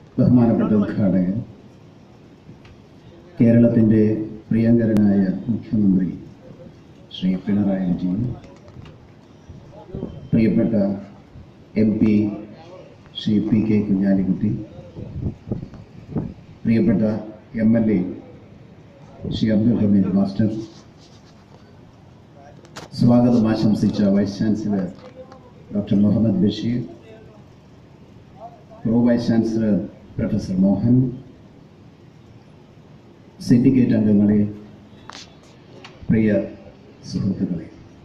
ബഹുമാനപ്പെട്ട ഉദ്ഘാടകൻ കേരളത്തിൻ്റെ പ്രിയങ്കരനായ മുഖ്യമന്ത്രി ശ്രീ പിണറായി വിജയൻ പ്രിയപ്പെട്ട M P Shri P K Kunhalikutty പ്രിയപ്പെട്ട M L A Shri Abdul Hameed master സ്വാഗതം ആശംസിച്ച vice chancellor doctor Muhammad Basheer pro vice chancellor professor Mohan syndicate അംഗങ്ങളെ പ്രിയ സുഹൃത്തുക്കളെ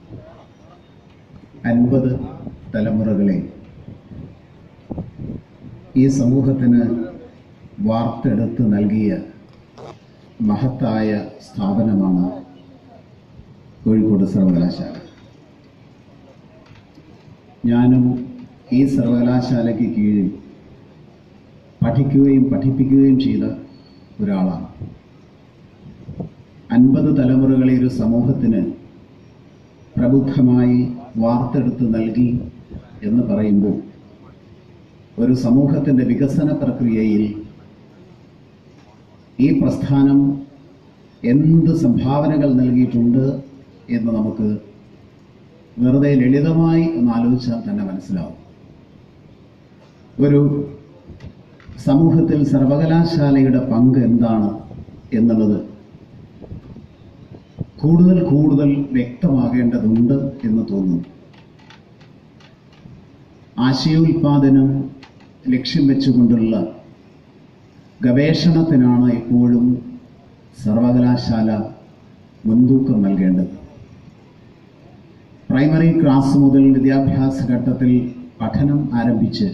അൻപത് തലമുറകളെ ഈ സമൂഹത്തിന് വാർത്തെടുത്ത് നൽകിയ മഹത്തായ സ്ഥാപനമാണ് കോഴിക്കോട് സർവകലാശാല ഞാനും ഈ സർവകലാശാലയ്ക്ക് കീഴിൽ പഠിക്കുകയും പഠിപ്പിക്കുകയും ചെയ്ത ഒരാളാണ് അൻപത് തലമുറകളെ ഒരു സമൂഹത്തിന് പ്രബുദ്ധമായി വാർത്തെടുത്ത് നൽകി എന്ന് പറയുമ്പോൾ ഒരു സമൂഹത്തിൻ്റെ വികസന പ്രക്രിയയിൽ ഈ പ്രസ്ഥാനം എന്ത് സംഭാവനകൾ നൽകിയിട്ടുണ്ട് എന്ന് നമുക്ക് വെറുതെ ലളിതമായി ഒന്ന് ആലോചിച്ചാൽ തന്നെ മനസ്സിലാവും ഒരു സമൂഹത്തിൽ സർവകലാശാലയുടെ പങ്ക് എന്താണ് എന്നുള്ളത് കൂടുതൽ കൂടുതൽ വ്യക്തമാകേണ്ടതുണ്ട് എന്ന് തോന്നുന്നു ആശയോൽപാദനം ലക്ഷ്യം വെച്ചുകൊണ്ടുള്ള ഗവേഷണത്തിനാണ് എപ്പോഴും സർവകലാശാല മുൻതൂക്കം നൽകേണ്ടത് പ്രൈമറി ക്ലാസ് മുതൽ വിദ്യാഭ്യാസ ഘട്ടത്തിൽ പഠനം ആരംഭിച്ച്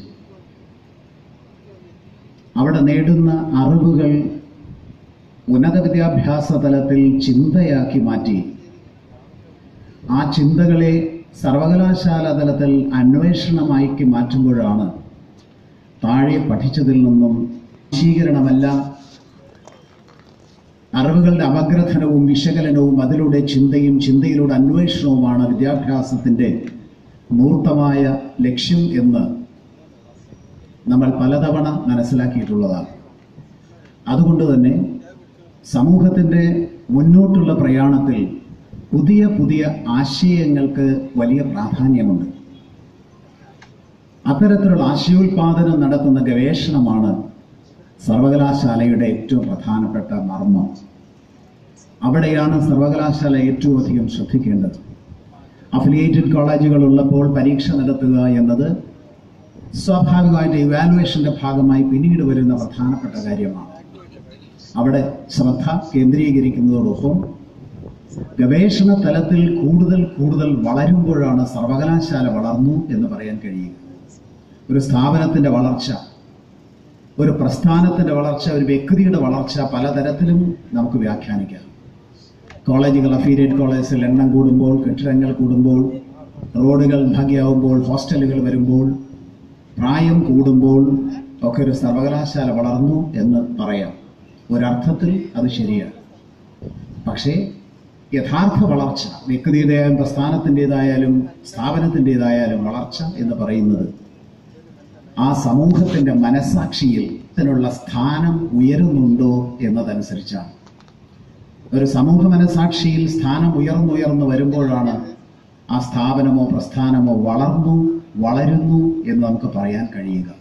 അവിടെ നേടുന്ന അറിവുകൾ ഉന്നത വിദ്യാഭ്യാസ തലത്തിൽ ചിന്തയാക്കി മാറ്റി ആ ചിന്തകളെ സർവകലാശാല തലത്തിൽ അന്വേഷണമാക്കി മാറ്റുമ്പോഴാണ് താഴെ പഠിച്ചതിൽ നിന്നും വശീകരണമല്ല അറിവുകളുടെ അപഗ്രഥനവും വിശകലനവും അതിലൂടെ ചിന്തയും ചിന്തയിലൂടെ അന്വേഷണവുമാണ് വിദ്യാഭ്യാസത്തിൻ്റെ മൂർത്തമായ ലക്ഷ്യം എന്ന് നമ്മൾ പലതവണ മനസ്സിലാക്കിയിട്ടുള്ളതാണ് അതുകൊണ്ട് തന്നെ സമൂഹത്തിൻ്റെ മുന്നോട്ടുള്ള പ്രയാണത്തിൽ പുതിയ പുതിയ ആശയങ്ങൾക്ക് വലിയ പ്രാധാന്യമുണ്ട് അത്തരത്തിലുള്ള ആശയോൽപാദനം നടത്തുന്ന ഗവേഷണമാണ് സർവകലാശാലയുടെ ഏറ്റവും പ്രധാനപ്പെട്ട മർമ്മം അവിടെയാണ് സർവകലാശാല ഏറ്റവും അധികം ശ്രദ്ധിക്കേണ്ടത് അഫിലിയേറ്റഡ് കോളേജുകൾ ഉള്ളപ്പോൾ പരീക്ഷ നടത്തുക എന്നത് സ്വാഭാവികമായിട്ട് ഇവാലുവേഷന്റെ ഭാഗമായി പിന്നീട് വരുന്ന പ്രധാനപ്പെട്ട കാര്യമാണ് അവിടെ ശ്രദ്ധ കേന്ദ്രീകരിക്കുന്നതോടൊപ്പം ഗവേഷണ തലത്തിൽ കൂടുതൽ കൂടുതൽ വളരുമ്പോഴാണ് സർവകലാശാല വളർന്നു എന്ന് പറയാൻ കഴിയുക ഒരു സ്ഥാപനത്തിന്റെ വളർച്ച ഒരു പ്രസ്ഥാനത്തിന്റെ വളർച്ച ഒരു വ്യക്തിയുടെ വളർച്ച പലതരത്തിലും നമുക്ക് വ്യാഖ്യാനിക്കാം കോളേജുകൾ അഫീലിയേറ്റ് കോളേജിൽ എണ്ണം കൂടുമ്പോൾ കെട്ടിടങ്ങൾ കൂടുമ്പോൾ റോഡുകൾ ഭാഗ്യമാവുമ്പോൾ ഹോസ്റ്റലുകൾ വരുമ്പോൾ പ്രായം കൂടുമ്പോൾ ഒക്കെ ഒരു സർവകലാശാല വളർന്നു എന്ന് പറയാം ഒരർത്ഥത്തിൽ അത് ശരിയാണ് പക്ഷേ യഥാർത്ഥ വളർച്ച വ്യക്തിയുടേതായാലും പ്രസ്ഥാനത്തിൻ്റെതായാലും സ്ഥാപനത്തിൻ്റെതായാലും വളർച്ച എന്ന് പറയുന്നത് ആ സമൂഹത്തിന്റെ മനസാക്ഷിയിൽ ഇതിനുള്ള സ്ഥാനം ഉയരുന്നുണ്ടോ എന്നതനുസരിച്ചാണ് ഒരു സമൂഹ മനസാക്ഷിയിൽ സ്ഥാനം ഉയർന്നുയർന്നു വരുമ്പോഴാണ് ആ സ്ഥാപനമോ പ്രസ്ഥാനമോ വളർന്നു വളരുന്നു എന്ന് നമുക്ക് പറയാൻ കഴിയുക